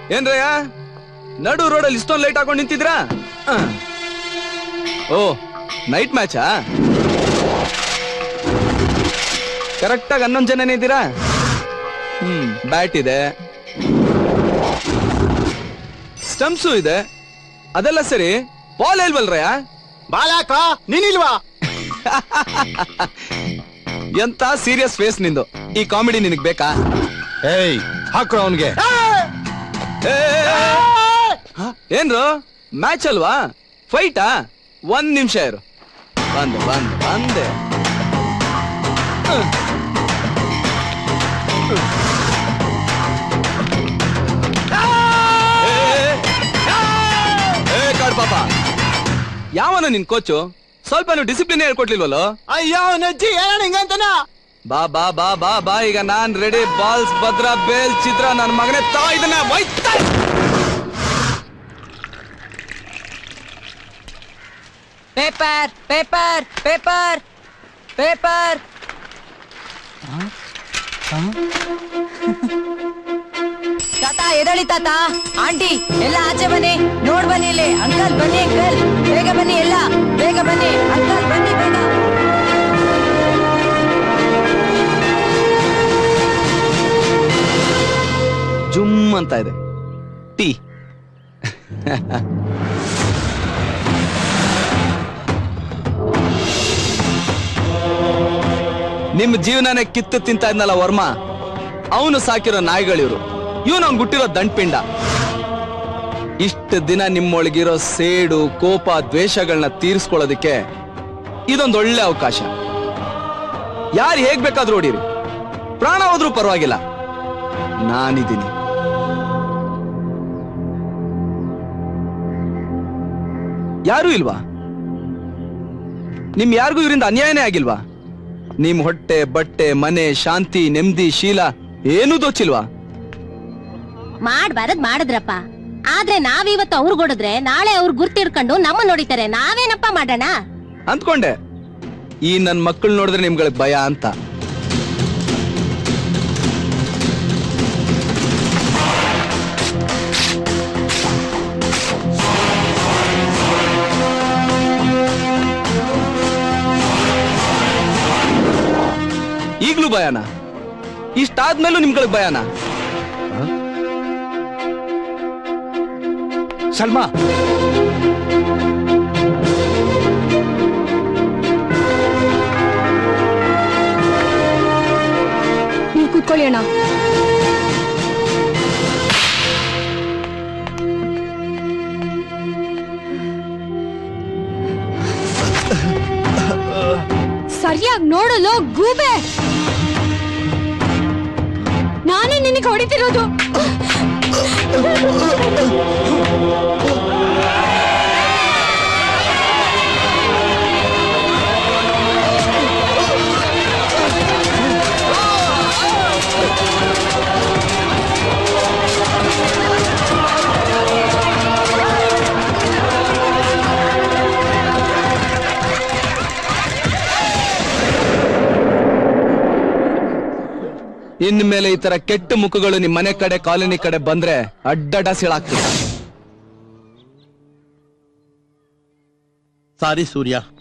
ಏನ್ರಯ್ಯ ನಡು ರೋಡಲ್ಲಿ ಇಷ್ಟೊಂದು ಲೈಟ್ ಹಾಕೊಂಡು ನಿಂತಿದ್ರಾ ಆ. ಓ ನೈಟ್ ಮ್ಯಾಚಾ ಕರೆಕ್ಟಾಗಿ ಹನ್ನೊಂದು ಜನನೇ ಇದ್ದೀರಾ ಹ್ಮ್ ಬ್ಯಾಟ್ ಇದೆ ಸ್ಟಂಪ್ಸು ಇದೆ ಅದೆಲ್ಲ ಸರಿ ಬಾಲ್ ಇಲ್ವಲ್ರಯ್ಯ ಬಾಲಾಕ ನೀನಿಲ್ವಾ ಎಂತ ಸೀರಿಯಸ್ ಫೇಸ್ ನಿಂದು ಈ ಕಾಮಿಡಿ ನಿನಗ್ ಬೇಕಾ ಏಯ್ ಹಾಕ್ರು ಅವನ್ಗೆ ಏ, ಏ, ಏ. ಏನ್ರು ಮ್ಯಾಚ್ ಅಲ್ವಾ ಫೈಟಾ ಒಂದ್ ನಿಮಿಷ ಇರು ಬಂದೆ ಬಂದೆ ಬಂದೆ ಏ, ಏ, ಏ, ಕಾಡ್ ಪಾಪ ಯಾವನ ನಿನ್ ಕೋಚು ಸ್ವಲ್ಪ ಡಿಸಿಪ್ಲಿನ್ ಹೇಳ್ಕೊಟ್ಲಿಲ್ವಲ್ಲೋ ಅಯ್ಯೋ ನಜ್ಜಿ ಏನ ಹಿಂಗಂತನ ಬಾ ಬಾ ಬಾ ಬಾ ಬಾ ಈಗ ನಾನ್ ರೆಡಿ ಬಾಲ್ಸ್ ಭದ್ರ ಬೇಲ್ ಚಿತ್ರ ನನ್ನ ಮಗನೇ ತಾ ಇದನ್ನ ಒಯ್ತಾ ಪೇಪರ್ ಪೇಪರ್ ಪೇಪರ್ ಪೇಪರ್ ತಾತ ಎದಳಿ ತಾತ ಆಂಟಿ ಎಲ್ಲ ಆಚೆ ಬನ್ನಿ ನೋಡ್ ಬನ್ನಿ ಇಲ್ಲಿ ಅಂಕಲ್ ಬನ್ನಿ ಅಂಕಲ್ ಬೇಗ ಬನ್ನಿ ಎಲ್ಲ ಬೇಗ ಬನ್ನಿ ಅಂಕಲ್ ಬನ್ನಿ ಬೇಗ ಜುಮ್ ಅಂತ ಇದೆ ಟೀ ನಿಮ್ ಜೀವನನೇ ಕಿತ್ತು ತಿಂತ ಇದ್ನಲ್ಲ ವರ್ಮ ಅವನು ಸಾಕಿರೋ ನಾಯಿಗಳಿವ್ರು ಇವನು ಅವ್ನು ಹುಟ್ಟಿರೋ ದಂಡ್ಪಿಂಡ ಇಷ್ಟು ದಿನ ನಿಮ್ಮೊಳಗಿರೋ ಸೇಡು ಕೋಪ ದ್ವೇಷಗಳನ್ನ ತೀರಿಸ್ಕೊಳ್ಳೋದಕ್ಕೆ ಇದೊಂದು ಒಳ್ಳೆ ಅವಕಾಶ ಯಾರು ಹೇಗ್ ಬೇಕಾದ್ರೂ ಹೊಡೀರಿ ಪ್ರಾಣ ಹೋದ್ರೂ ಪರವಾಗಿಲ್ಲ ನಾನಿದ್ದೀನಿ ಯಾರೂ ಇಲ್ವಾ ನಿಮ್ ಯಾರಿಗೂ ಇವರಿಂದ ಅನ್ಯಾಯನೇ ಆಗಿಲ್ವಾ ನಿಮ್ ಹೊಟ್ಟೆ ಬಟ್ಟೆ ಮನೆ ಶಾಂತಿ ನೆಮ್ಮದಿ ಶೀಲ ಏನೂ ದೋಚಿಲ್ವಾ ಮಾಡ್ಬಾರದ್ ಮಾಡಿದ್ರಪ್ಪ ಆದ್ರೆ ನಾವಿವತ್ತು ಅವ್ರು ಕೊಡಿದ್ರೆ ನಾಳೆ ಅವ್ರು ಗುರ್ತಿಡ್ಕೊಂಡು ನಮ್ಮ ನೋಡಿತಾರೆ ನಾವೇನಪ್ಪ ಮಾಡೋಣ ಅಂದ್ಕೊಂಡೆ ಈ ನನ್ ಮಕ್ಕಳು ನೋಡಿದ್ರೆ ನಿಮ್ಗಳಿಗೆ ಭಯ ಅಂತ ಈಗ್ಲೂ ಭಯನ ಇಷ್ಟಾದ್ಮೇಲೂ ನಿಮ್ಗಳಿಗೆ ಭಯನ ಸಲ್ಮಾ ನೀವು ಕೂತ್ಕೊಳ್ಳಿ ಅಣ್ಣ ಸರಿಯಾಗಿ ನೋಡಲು ಗೂಬೆ ನಾನೇ ನಿನಗೆ ಹೊಡಿತಿರೋದು ಇನ್ಮೇಲೆ ಈ ತರ ಕೆಟ್ಟ ಮುಖಗಳು ನಿಮ್ ಮನೆ ಕಡೆ ಕಾಲೋನಿ ಕಡೆ ಬಂದ್ರೆ ಅಡ್ಡಡ ಸೀಳಾಗ್ತದೆ ಸಾರಿ ಸೂರ್ಯ